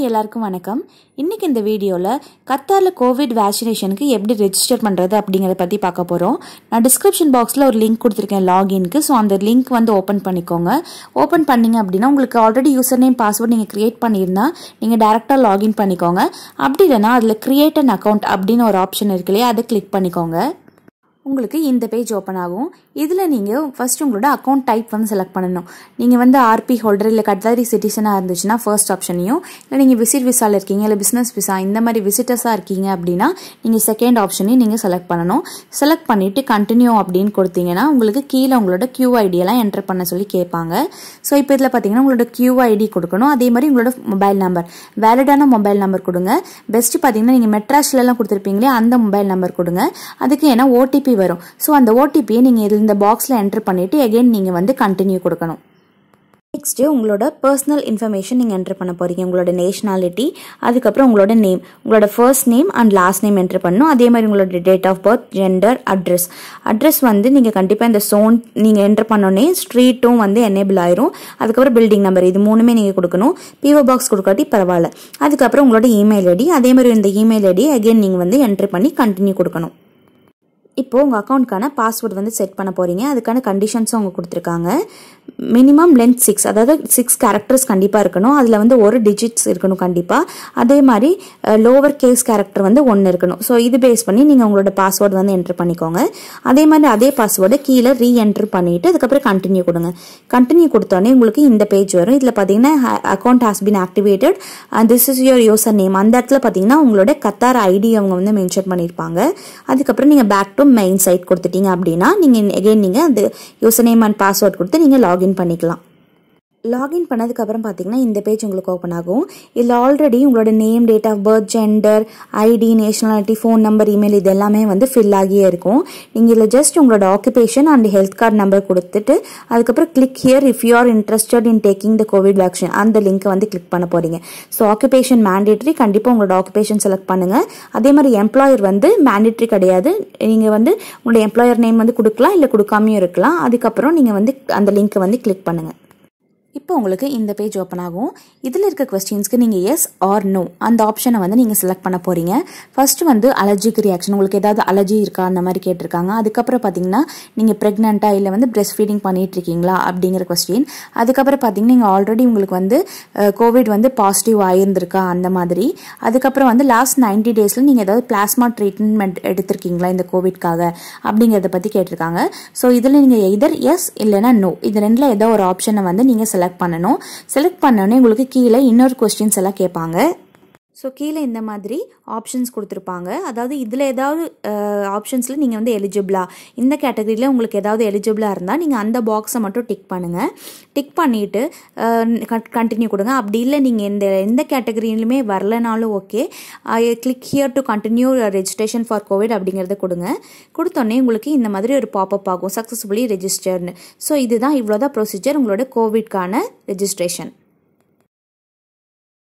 எல்லாருக்கும் வணக்கம் இன்னைக்கு இந்த வீடியோவில் கத்தாரில் கோவிட் வேக்சினேஷனுக்கு எப்படி ரெஜிஸ்டர் பண்ணுறது அப்படிங்கிறத பற்றி பார்க்க போகிறோம் நான் டிஸ்கிரிப்ஷன் பாக்ஸில் ஒரு லிங்க் கொடுத்துருக்கேன் லாகின்க்கு ஸோ அந்த லிங்க் வந்து ஓப்பன் பண்ணிக்கோங்க ஓப்பன் பண்ணீங்க அப்படின்னா உங்களுக்கு ஆல்ரெடி யூசர் நேம் பாஸ்வேர்ட் நீங்கள் க்ரியேட் பண்ணியிருந்தா நீங்கள் டேரெக்டாக லாகின் பண்ணிக்கோங்க அப்படி இல்லைனா அதில் கிரியேட் அன் அக்கௌண்ட் அப்படின்னு ஒரு ஆப்ஷன் இருக்கு இல்லையா அதை கிளிக் பண்ணிக்கோங்க உங்களுக்கு இந்த பேஜ் ஓப்பன் ஆகும் இதில் நீங்கள் ஃபர்ஸ்ட் உங்களோட அக்கௌண்ட் டைப் வந்து செலக்ட் பண்ணணும் நீங்கள் வந்து ஆர்பி ஹோல்டர் இல்லை கட்லாரி சிட்டிசனாக இருந்துச்சுன்னா ஃபர்ஸ்ட் ஆப்ஷனையும் இல்லை நீங்கள் விசிட் விசாவில் இருக்கீங்க இல்லை பிஸ்னஸ் விசா இந்த மாதிரி விசிட்டர்ஸாக இருக்கீங்க அப்படின்னா நீங்கள் செகண்ட் ஆப்ஷனையும் நீங்கள் செலக்ட் பண்ணணும் செலக்ட் பண்ணிவிட்டு கண்டினியூ அப்படின்னு கொடுத்தீங்கன்னா உங்களுக்கு கீழே உங்களோட QID எல்லாம் என்டர் பண்ண சொல்லி கேட்பாங்க ஸோ இப்போ இதில் பார்த்தீங்கன்னா உங்களோட QID கொடுக்கணும் அதே மாதிரி உங்களோட மொபைல் நம்பர் வேலிடான மொபைல் நம்பர் கொடுங்க பெஸ்ட் பார்த்தீங்கன்னா நீங்கள் மெட்ராஸ்லலாம் கொடுத்துருப்பீங்களே அந்த மொபைல் நம்பர் கொடுங்க அதுக்கு ஏன்னா ஓடிபி வரும் ஸோ அந்த ஓடிபியை நீங்கள் இதில் இந்த பாக்ஸில் என்டர் பண்ணிவிட்டு எகைன் நீங்கள் வந்து கண்டினியூ கொடுக்கணும் நெக்ஸ்ட்டு உங்களோட பர்சனல் இன்ஃபர்மேஷன் நீங்கள் என்டர் பண்ண போகிறீங்க உங்களோட நேஷனாலிட்டி அதுக்கப்புறம் உங்களோட நேம் உங்களோட first name and last name enter பண்ணணும் அதே மாதிரி உங்களோட date of birth gender address address வந்து நீங்கள் கண்டிப்பாக இந்த சோன் நீங்கள் என்டர் பண்ணோன்னே ஸ்ட்ரீட்டும் வந்து எனேபிள் ஆயிரும் அதுக்கப்புறம் பில்டிங் நம்பர் இது மூணுமே நீங்கள் கொடுக்கணும் பிஓ பாக்ஸ் கொடுக்காட்டி பரவாயில்ல அதுக்கப்புறம் உங்களோட இமெயில் ஐடி அதே மாதிரி இந்த இமெயில் ஐடி அகைன் நீங்கள் வந்து என்டர் பண்ணி கண்டினியூ கொடுக்கணும் இப்போ உங்கள் அக்கௌண்ட்க்கான பாஸ்வேர்டு வந்து செட் பண்ண போகிறீங்க அதுக்கான கண்டிஷன்ஸும் அவங்க கொடுத்துருக்காங்க மினிமம் லென்த் சிக்ஸ் அதாவது சிக்ஸ் கேரக்டர்ஸ் கண்டிப்பாக இருக்கணும் அதில் வந்து ஒரு டிஜிட்ஸ் இருக்கணும் கண்டிப்பாக அதே மாதிரி லோவர் கேஸ் கேரக்டர் வந்து ஒன்று இருக்கணும் ஸோ இது பேஸ் பண்ணி நீங்கள் உங்களோட பாஸ்வேர்டு வந்து என்டர் பண்ணிக்கோங்க அதே மாதிரி அதே பாஸ்வேர்டை கீழே ரீ என்டர் பண்ணிவிட்டு அதுக்கப்புறம் கண்டினியூ கொடுங்க கண்டினியூ கொடுத்தோடனே உங்களுக்கு இந்த பேஜ் வரும் இதில் பார்த்தீங்கன்னா account has been activated and this is your user name அந்த இடத்துல பார்த்தீங்கன்னா உங்களோட கத்தார் ஐடி அவங்க வந்து மென்ஷன் பண்ணியிருப்பாங்க அதுக்கப்புறம் நீங்கள் பேக் டு மெயின் சைட் கொடுத்துட்டீங்க அப்படின்னா நீங்கள் எகைன் நீங்கள் அந்த யூசர் நேம் அண்ட் பாஸ்வேர்ட் கொடுத்து நீங்கள் லாகின் பண்ணிக்கலாம் லாகின் பண்ணதுக்கப்புறம் பார்த்தீங்கன்னா இந்த பேஜ் உங்களுக்கு ஓப்பன் ஆகும் இதில் ஆல்ரெடி உங்களோட name date of birth gender ID nationality phone number email இது எல்லாமே வந்து ஃபில் ஆகியே இருக்கும் நீங்கள் இதில் ஜஸ்ட் உங்களோட occupation and health card number கொடுத்துட்டு அதுக்கப்புறம் click here if you are interested in taking the covid vaccine அந்த லிங்க்கை வந்து கிளிக் பண்ண போகிறீங்க ஸோ ஆக்குபேஷன் மேண்டேட்ரி கண்டிப்பாக உங்களோட ஆக்குபேஷன் செலக்ட் பண்ணுங்கள் அதே மாதிரி எம்ப்ளாயர் வந்து மேண்டேட்ரி கிடையாது நீங்கள் வந்து உங்களோட எம்ப்ளாயர் நேம் வந்து கொடுக்கலாம் இல்லை கொடுக்காமையும் இருக்கலாம் அதுக்கப்புறம் நீங்கள் வந்து அந்த லிங்க்கை வந்து கிளிக் பண்ணுங்கள் இப்போ உங்களுக்கு இந்த பேஜ் ஓப்பன் ஆகும் இதில் இருக்க கொஸ்டின்ஸ்க்கு நீங்கள் எஸ் ஆர் நோ அந்த ஆப்ஷனை வந்து நீங்கள் செலக்ட் பண்ண போகிறீங்க ஃபர்ஸ்ட் வந்து அலர்ஜிக் ரியாக்ஷன் உங்களுக்கு ஏதாவது அலர்ஜி இருக்கா அந்த மாதிரி கேட்டிருக்காங்க அதுக்கப்புறம் பார்த்தீங்கன்னா நீங்கள் ப்ரெக்னெண்ட்டாக இல்லை வந்து பிரெஸ்ட் ஃபீடிங் பண்ணிட்டு இருக்கீங்களா அப்படிங்கிற கொஸ்டின் அதுக்கப்புறம் பார்த்தீங்கன்னா நீங்கள் ஆல்ரெடி உங்களுக்கு வந்து கோவிட் வந்து பாசிட்டிவ் ஆயிருந்திருக்கா அந்த மாதிரி அதுக்கப்புறம் வந்து லாஸ்ட் நைன்டி டேஸில் நீங்கள் ஏதாவது பிளாஸ்மா ட்ரீட்மெண்ட் எடுத்திருக்கீங்களா இந்த கோவிட்காக அப்படிங்கிறத பற்றி கேட்டிருக்காங்க ஸோ இதில் நீங்கள் எதர் எஸ் இல்லைனா நோ இது ரெண்டில் ஏதோ ஒரு ஆப்ஷனை வந்து நீங்கள் செலக்ட் பண்ணணும் செலக்ட் பண்ணோடனே உங்களுக்கு கீழே இன்னொரு கொஸ்டின்ஸ் எல்லாம் கேட்பாங்க ஸோ கீழே இந்த மாதிரி ஆப்ஷன்ஸ் கொடுத்துருப்பாங்க அதாவது இதில் ஏதாவது ஆப்ஷன்ஸில் நீங்கள் வந்து எலிஜிபிளா இந்த கேட்டகரியில் உங்களுக்கு ஏதாவது எலிஜிபிளாக இருந்தால் நீங்கள் அந்த பாக்ஸை மட்டும் டிக் பண்ணுங்கள் டிக் பண்ணிவிட்டு கண்டினியூ கொடுங்க அப்படி இல்லை நீங்கள் இந்த எந்த கேட்டகரியிலுமே வரலனாலும் okay click here to continue registration for covid அப்படிங்கிறத கொடுங்க கொடுத்தோன்னே உங்களுக்கு இந்த மாதிரி ஒரு பாப்பப் ஆகும் சக்ஸஸ்ஃபுல்லி ரெஜிஸ்டர்னு ஸோ இதுதான் இவ்வளோதான் ப்ரொசீஜர் உங்களோட கோவிட்கான ரெஜிஸ்ட்ரேஷன்